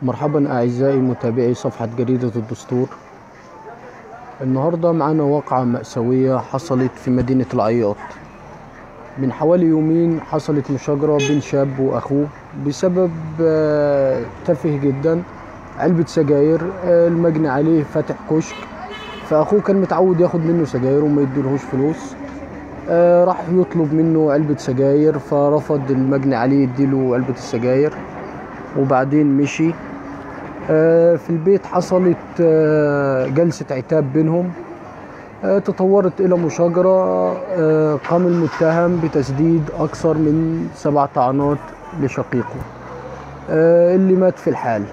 مرحبا أعزائي متابعي صفحة جريدة الدستور النهاردة معانا واقعة مأساوية حصلت في مدينة العياط من حوالي يومين حصلت مشاجرة بين شاب وأخوه بسبب آه، تافه جدا علبة سجاير آه، المجني عليه فاتح كشك فأخوه كان متعود ياخد منه سجاير وما يديلهوش فلوس آه، راح يطلب منه علبة سجاير فرفض المجني عليه يديله علبة السجاير وبعدين مشي آه، في البيت حصلت آه، جلسة عتاب بينهم آه، تطورت إلى مشاجرة آه، قام المتهم بتسديد أكثر من سبع طعنات لشقيقه آه، اللي مات في الحال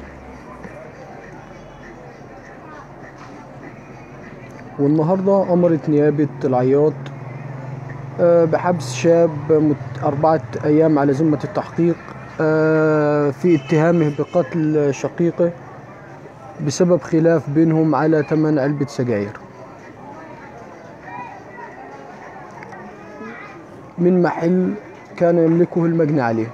والنهاردة أمرت نيابة العياط آه، بحبس شاب مت- أربعة أيام على ذمة التحقيق آه، في اتهامه بقتل شقيقه بسبب خلاف بينهم على ثمن علبة سجاير من محل كان يملكه المجني عليه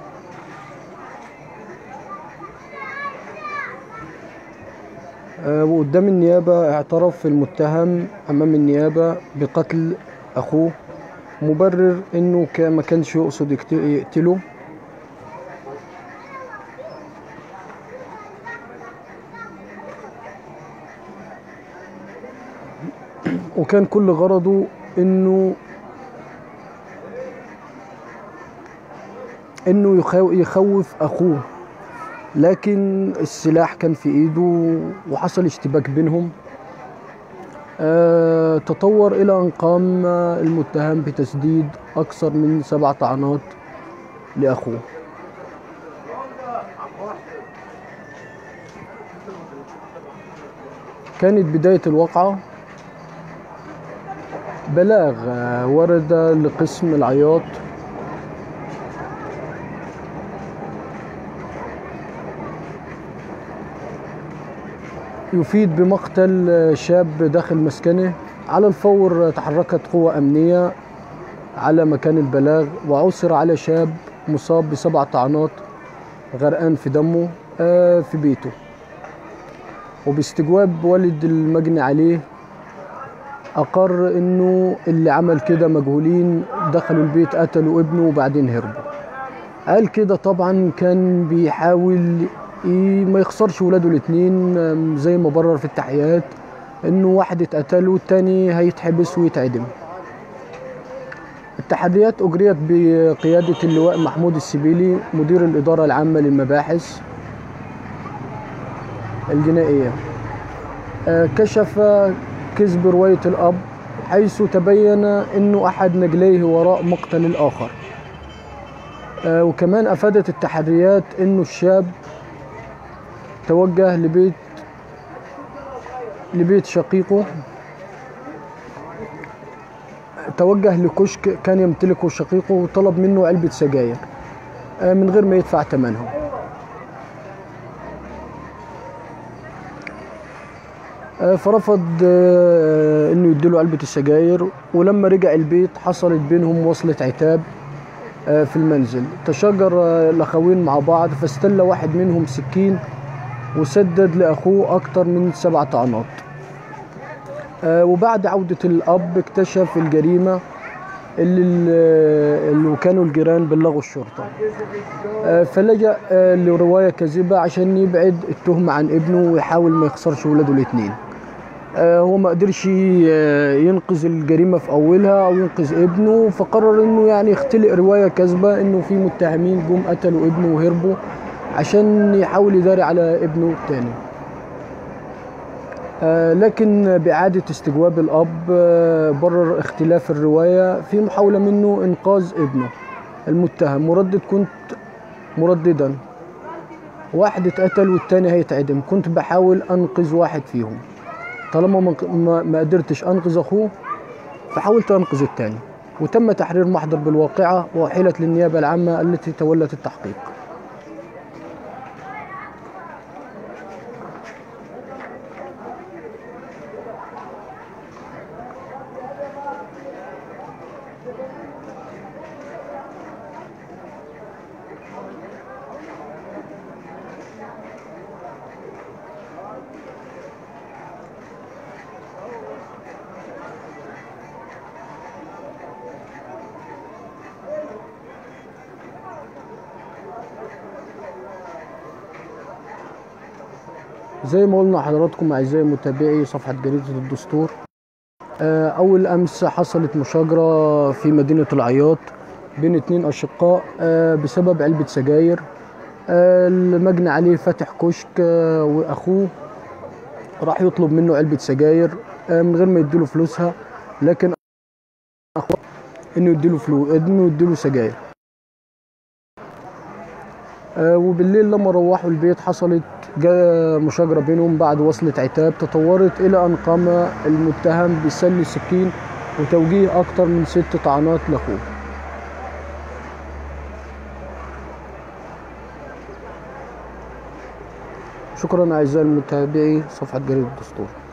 آه، وقدام النيابة اعترف المتهم أمام النيابة بقتل أخوه مبرر إنه كا- ما كانش يقصد يقت- يقتله وكان كل غرضه إنه إنه يخو- يخوف أخوه لكن السلاح كان في ايده وحصل اشتباك بينهم آه، تطور الى ان قام المتهم بتسديد اكثر من سبع طعنات لاخوه كانت بداية الواقعة بلاغ آه، ورد لقسم العياط يفيد بمقتل شاب داخل مسكنه على الفور تحركت قوة أمنية على مكان البلاغ وعثر على شاب مصاب بسبع طعنات غرقان في دمه آه، في بيته وباستجواب والد المجني عليه أقر إنه اللي عمل كده مجهولين دخلوا البيت قتلوا ابنه وبعدين هربوا قال كده طبعا كان بيحاول ي- ما يخسرش ولاده الاتنين أم، زي ما برر في التحقيقات انه واحد اتقتل والتاني هيتحبس ويتعدم التحديات اجريت بقيادة اللواء محمود السبيلي مدير الادارة العامة للمباحث الجنائية آه، كشف كذب رواية الاب حيث تبين انه احد نجليه وراء مقتل الاخر آه، وكمان افادت التحريات انه الشاب توجه لبيت لبيت شقيقه توجه لكشك كان يمتلكه شقيقه وطلب منه علبة سجاير آه، من غير ما يدفع ثمنها آه، فرفض آه، انه يديله علبة السجاير ولما رجع البيت حصلت بينهم وصلة عتاب آه، في المنزل تشاجر آه، الاخوين مع بعض فاستل واحد منهم سكين وسدد لاخوه اكتر من سبع طعنات آه، وبعد عودة الاب اكتشف الجريمة اللي اللي كانوا الجيران بلغوا الشرطة آه، فلجأ آه، لرواية كاذبة عشان يبعد التهمة عن ابنه ويحاول ما يخسرش ولاده الاتنين آه، هو ما قدرش آه، ينقذ الجريمة في أولها أو ينقذ ابنه فقرر إنه يعني يختلق رواية كاذبة إنه في متهمين جم قتلوا ابنه وهربوا عشان يحاول يداري على ابنه التاني آه، لكن بإعادة استجواب الأب آه، برر اختلاف الرواية في محاولة منه إنقاذ ابنه المتهم مردد كنت مرددا واحد اتقتل والتاني هيتعدم كنت بحاول أنقذ واحد فيهم طالما ما- ما ما قدرتش أنقذ أخوه فحاولت أنقذ التاني وتم تحرير محضر بالواقعة وأحيلت للنيابة العامة التي تولت التحقيق زي ما قلنا لحضراتكم أعزائي متابعي صفحة جريدة الدستور آه، أول أمس حصلت مشاجرة في مدينة العياط بين اتنين أشقاء آه، بسبب علبة سجاير آه، المجني عليه فاتح كشك آه، وأخوه راح يطلب منه علبة سجاير آه، من غير ما يديله فلوسها لكن أخوه إنه يديله فلوس إنه يديله سجاير آه، وبالليل لما روحوا البيت حصلت جا مشاجرة بينهم بعد وصلة عتاب تطورت إلى أن قام المتهم بسن السكين وتوجيه أكثر من ست طعنات لأخوه شكرا أعزائي المتابعي صفحة جريدة الدستور